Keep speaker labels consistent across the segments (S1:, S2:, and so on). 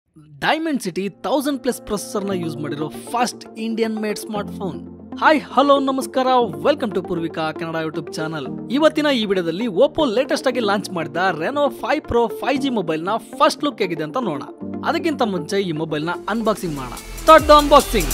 S1: diamond Dimensity thousand plus ಪ್ರೊಸೆಸರ್ನ use ಮಾಡಿರೋ first Indian made smart phone hi hello ನಮಸ್ಕಾರ welcome to Poorvika Kannada YouTube channel ಇವತ್ತಿನ ಈ ವಿಡಿಯೋದಲ್ಲಿ ಓಪೋ ಲೇಟೆಸ್ಟ್ ಆಗಿ ಲಾಂಚ್ ಮಾಡಿದ Reno five pro five G mobile ನ ಫಸ್ಟ್ ಲುಕ್ ಹೇಗಿದೆ ಅಂತ ನೋಡೋಣ ಅದಕ್ಕಿಂತ ಮುಂಚೆ ಈ ಮೊಬೈಲ್ ನ ಅನ್ಬಾಕ್ಸಿಂಗ್ ಮಾಡೋಣ ಸ್ಟಾರ್ಟ್ ದ ಅನ್ಬಾಕ್ಸಿಂಗ್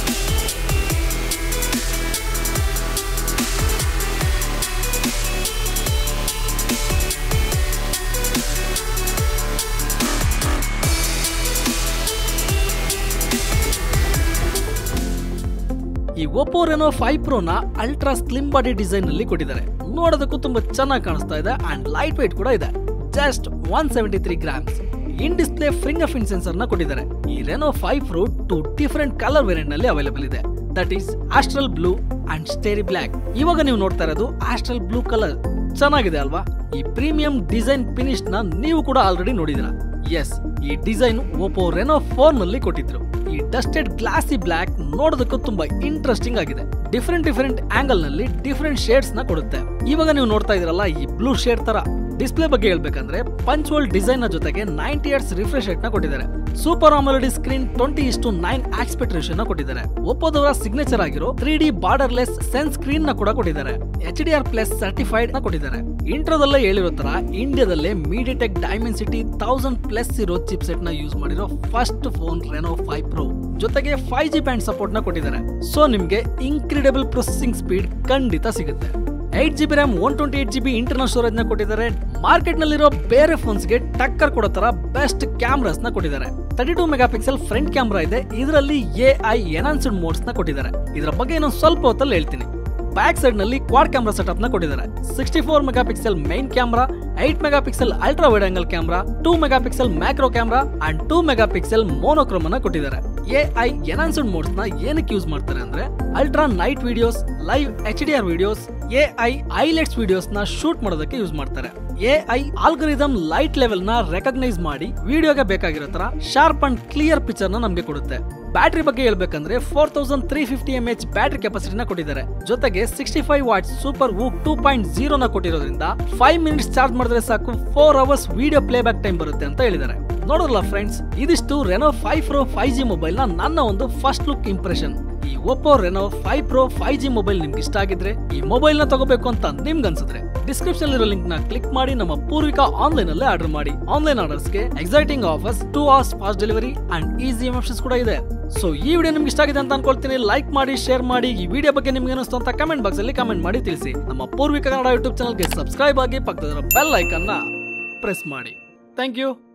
S1: ಈ ಒಪ್ಪೋ ರೆನೋ ಫೈವ್ ಪ್ರೋನ ಅಲ್ಟ್ರಾ ಸ್ಲಿಮ್ ಬಾಡಿ ಡಿಸೈನ್ ನಲ್ಲಿ ಕೊಟ್ಟಿದ್ದಾರೆ ನೋಡೋದಕ್ಕೂ ತುಂಬಾ ಚೆನ್ನಾಗಿ ಕಾಣಿಸ್ತಾ ಇದೆ ಅಂಡ್ ಲೈಟ್ weight ಕೂಡ ಇದೆ just one seventy three grams in display fingerprint sensor ನ ಕೊಟ್ಟಿದ್ದಾರೆ ಈ Reno five pro two different colour variant ನಲ್ಲಿ ಅವೈಲೇಬಲ್ ಇದೆ that is astral blue and starry black ಇವಾಗ ನೀವು ನೋಡ್ತಾ ಇರೋದು ಆಸ್ಟ್ರಲ್ ಬ್ಲೂ ಕಲರ್ ಚೆನ್ನಾಗಿದೆ ಅಲ್ವಾ ಈ ಪ್ರೀಮಿಯಂ ಡಿಸೈನ್ ಫಿನಿಶ್ ನ ನೀವು ಕೂಡ ಆಲ್ರೆಡಿ ನೋಡಿದಿರ ಎಸ್ ಈ ಡಿಸೈನ್ ಓಪೋ ರೆನೋ ಫೋರ್ ನಲ್ಲಿ ಕೊಟ್ಟಿದ್ರು ಈ ಡಸ್ಟೆಡ್ ಗ್ಲಾಸಿ ಬ್ಲಾಕ್ ನೋಡೋದಕ್ಕೂ ತುಂಬಾ ಇಂಟ್ರೆಸ್ಟಿಂಗ್ ಆಗಿದೆ ಡಿಫ್ರೆಂಟ್ ಡಿಫರೆಂಟ್ ಆಂಗಲ್ ನಲ್ಲಿ ಡಿಫರೆಂಟ್ ಶೇಡ್ಸ್ ನ ಕೊಡುತ್ತೆ ಇವಾಗ ನೀವು ನೋಡ್ತಾ ಇದೀರಲ್ಲ ಈ ಬ್ಲೂ ಶೇಡ್ ತರ ಡಿಸ್ಪ್ಲೇ ಬಗ್ಗೆ ಹೇಳ್ಬೇಕಂದ್ರೆ ಪಂಚ್ವಲ್ ಡಿಸೈನ್ ನ ಜೊತೆಗೆ ನೈಂಟಿ ಏಟ್ಸ್ ರಿಫ್ರೆಶ್ ರೇಟ್ ನ ಕೊಟ್ಟಿದ್ದಾರೆ ಸೂಪರ್ ಆಮಲಡಿ ಸ್ಕ್ರೀನ್ ಟ್ವೆಂಟಿ ಇಷ್ಟು ನೈನ್ ಆಕ್ಸ್ಪೆಕ್ಟ್ ರೇಷನ್ ನ ಕೊಟ್ಟಿದ್ದಾರೆ ಒಪ್ಪೋದವರ ಸಿಗ್ನೇಚರ್ ಆಗಿರೋ three D borderless sense screen ನ ಕೂಡ ಕೊಟ್ಟಿದ್ದಾರೆ H D R plus certified ನ ಕೊಟ್ಟಿದ್ದಾರೆ ಇಂಟ್ರೋದಲ್ಲೇ ಹೇಳಿರೋ ತರ ಇಂಡಿಯಾದಲ್ಲೇ MediaTek Dimensity thousand plus ಇರೋ ಚಿಪ್ ಸೆಟ್ ನ ಯೂಸ್ ಮಾಡಿರೋ first phone Reno five pro ಜೊತೆಗೆ ಫೈವ್ ಜಿ ಬ್ಯಾಂಡ್ ಸಪೋರ್ಟ್ ನ ಕೊಟ್ಟಿದ್ದಾರೆ ಸೊ ನಿಮ್ಗೆ ಇನ್ಕ್ರೆಡಿಬಲ್ ಪ್ರೊಸೆಸಿಂಗ್ ಸ್ಪೀಡ್ ಖಂಡಿತ ಸಿಗುತ್ತೆ eight G B RAM one twenty eight G B internal storage ನ ಕೊಟ್ಟಿದ್ದಾರೆ ಮಾರ್ಕೆಟ್ ನಲ್ಲಿರೋ ಬೇರೆ ಫೋನ್ಸ್ ಗೆ ಟಕ್ಕರ್ ಕೊಡೋ ತರ ಬೆಸ್ಟ್ ಕ್ಯಾಮ್ರಾಸ್ ನ ಕೊಟ್ಟಿದ್ದಾರೆ thirty two megapixel front camera ಇದೆ ಇದರಲ್ಲಿ ಎ ಐ ಎನಾನ್ಸ್ಡ್ ಮೋಡ್ಸ್ ನ ಕೊಟ್ಟಿದ್ದಾರೆ ಇದರ ಬಗ್ಗೆ ಇನ್ನೊಂದು ಸ್ವಲ್ಪ ಹೊತ್ತಲ್ಲಿ ಹೇಳ್ತೀನಿ ಬ್ಯಾಕ್ ಸೈಡ್ ನಲ್ಲಿ ಕ್ವಾಡ್ ಕ್ಯಾಮ್ರಾ ಸೆಟಪ್ ನ ಕೊಟ್ಟಿದ್ದಾರೆ sixty four megapixel main camera eight megapixel ultra wide angle camera two megapixel macro camera and two megapixel monochrome ಅನ್ನ ಕೊಟ್ಟಿದ್ದಾರೆ ಎ ಐ ಎನಾನ್ಸ್ಡ್ ಮೋಡ್ಸ್ ನ ಏನಕ್ಕೆ use ಮಾಡ್ತಾರೆ ಅಂದ್ರೆ ultra night videos live H D R videos A I highlights videos ನ shoot ಮಾಡೋದಕ್ಕೆ use ಮಾಡ್ತಾರೆ A I algorithm light level ನ ರೆಕಗ್ನೈಸ್ ಮಾಡಿ ವಿಡಿಯೋಗೆ ಬೇಕಾಗಿರೋ ತರ ಶಾರ್ಪ್ ಅಂಡ್ ಕ್ಲಿಯರ್ ಪಿಕ್ಚರ್ ನ ನಮಗೆ ಕೊಡುತ್ತೆ ಬ್ಯಾಟರಿ ಬಗ್ಗೆ ಹೇಳ್ಬೇಕಂದ್ರೆ four thousand three fifty M H battery ಕೆಪಾಸಿಟಿನ ಕೊಟ್ಟಿದ್ದಾರೆ ಜೊತೆಗೆ sixty five watts super VOOC two point zero ನ ಕೊಟ್ಟಿರೋದ್ರಿಂದ ಫೈವ್ ಮಿನಿಟ್ಸ್ ಚಾರ್ಜ್ ಮಾಡಿದ್ರೆ ಸಾಕು four hours video playback time ಬರುತ್ತೆ ಅಂತ ಹೇಳಿದ್ದಾರೆ ನೋಡೋಲ್ಲ ಫ್ರೆಂಡ್ಸ್ ಇದಿಷ್ಟು Reno five pro five G mobile ನ ನನ್ನ ಒಂದು ಫಸ್ಟ್ ಲುಕ್ ಇಂಪ್ರೆಷನ್ ಈ Oppo Reno five pro five G mobile ನಿಮ್ಗೆ ಇಷ್ಟ ಆಗಿದ್ರೆ ಈ ಮೊಬೈಲ್ ನ ತಗೋಬೇಕು ಅಂತ ನಿಮ್ಗೆ ಅನ್ಸಿದ್ರೆ ಡಿಸ್ಕ್ರಿಪ್ಷನ್ ಇರೋ ಲಿಂಕ್ ನ ಕ್ಲಿಕ್ ಮಾಡಿ ನಮ್ಮ ಪೂರ್ವಿಕಾ ಆನ್ಲೈನ್ ಅಲ್ಲೇ ಆರ್ಡರ್ ಮಾಡಿ ಆನ್ಲೈನ್ ಆರ್ಡರ್ಸ್ ಗೆ exciting offers two hours fast delivery and easy options ಕೂಡ ಇದೆ ಸೊ ಈ ವಿಡಿಯೋ ನಿಮ್ಗೆ ಇಷ್ಟ ಆಗಿದೆ ಅಂತ ಅನ್ಕೊಳ್ತೀನಿ ಲೈಕ್ ಮಾಡಿ ಶೇರ್ ಮಾಡಿ ಈ ವಿಡಿಯೋ ಬಗ್ಗೆ ನಿಮ್ಗೆ ಅನಿಸ್ತು ಅಂತ ಕಮೆಂಟ್ ಬಾಕ್ಸ್ ಅಲ್ಲಿ ಕಮೆಂಟ್ ಮಾಡಿ ತಿಳಿಸಿ ನಮ್ಮ ಪೂರ್ವಿಕಾ ಕನ್ನಡ ಯೂಟ್ಯೂಬ್ ಚಾನಲ್ಗೆ ಸಬ್ಸ್ಕ್ರೈಬ್ ಆಗಿ ಪಕ್ಕದ ಬೆಲ್ ಐಕನ್ ನ ಪ್ರೆಸ್ ಮಾಡಿ ಥ್ಯಾಂಕ್ ಯು